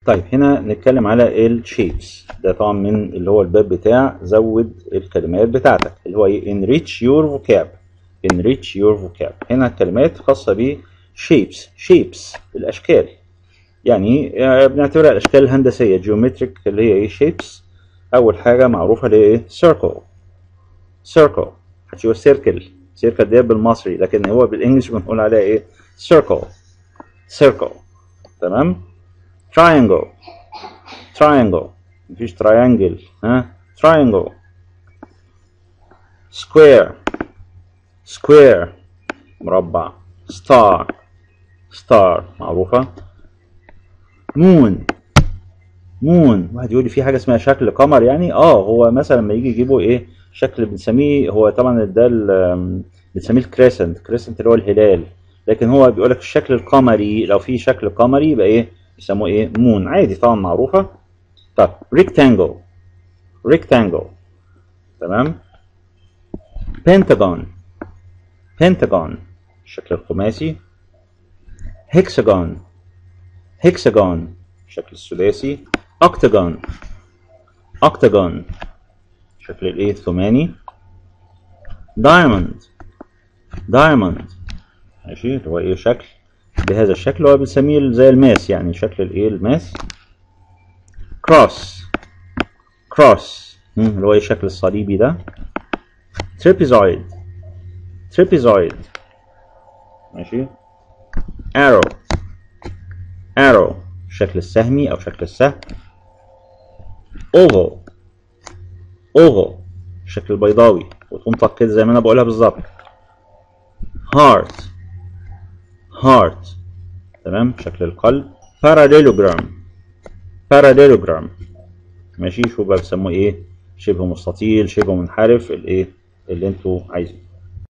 طيب هنا نتكلم على الشيبس ده طبعا من اللي هو الباب بتاع زود الكلمات بتاعتك اللي هو ايه enrich your vocab enrich your vocab هنا الكلمات خاصة ب shapes shapes الأشكال يعني آه، بنعتبرها الأشكال الهندسية geometric اللي هي ايه shapes أول حاجة معروفة اللي هي ايه circle circle هتشوف circle circle دي بالمصري لكن هو بالإنجلش بنقول عليها ايه circle circle تمام triangle triangle مفيش triangle ها triangle square square مربع star star معروفة moon moon واحد يقول لي في حاجة اسمها شكل قمر يعني اه هو مثلا لما يجي يجيبوا ايه شكل بنسميه هو طبعا ده ال- بنسميه الكريسنت كريسنت اللي هو الهلال لكن هو بيقول لك الشكل القمري لو في شكل قمري يبقى ايه يسموه ايه مون عادي طبعا معروفة طب rectangle rectangle تمام pentagon pentagon الشكل الخماسي hexagon hexagon الشكل الثلاثي octagon octagon شكل الايه الثماني diamond diamond ماشي اللي هو ايه شكل بهذا الشكل هو بنسميه زي الماس يعني شكل الايه الماس cross cross مم، اللي هو ايه الشكل الصليبي ده trapezoid trapezoid ماشي arrow arrow الشكل السهمي او شكل السهم oval oval الشكل البيضاوي وتنطق كده زي ما انا بقولها بالظبط heart heart تمام شكل القلب parallelogram parallelogram ماشي شو بقى بيسموه ايه شبه مستطيل شبه منحرف الايه اللي انتوا عايزينه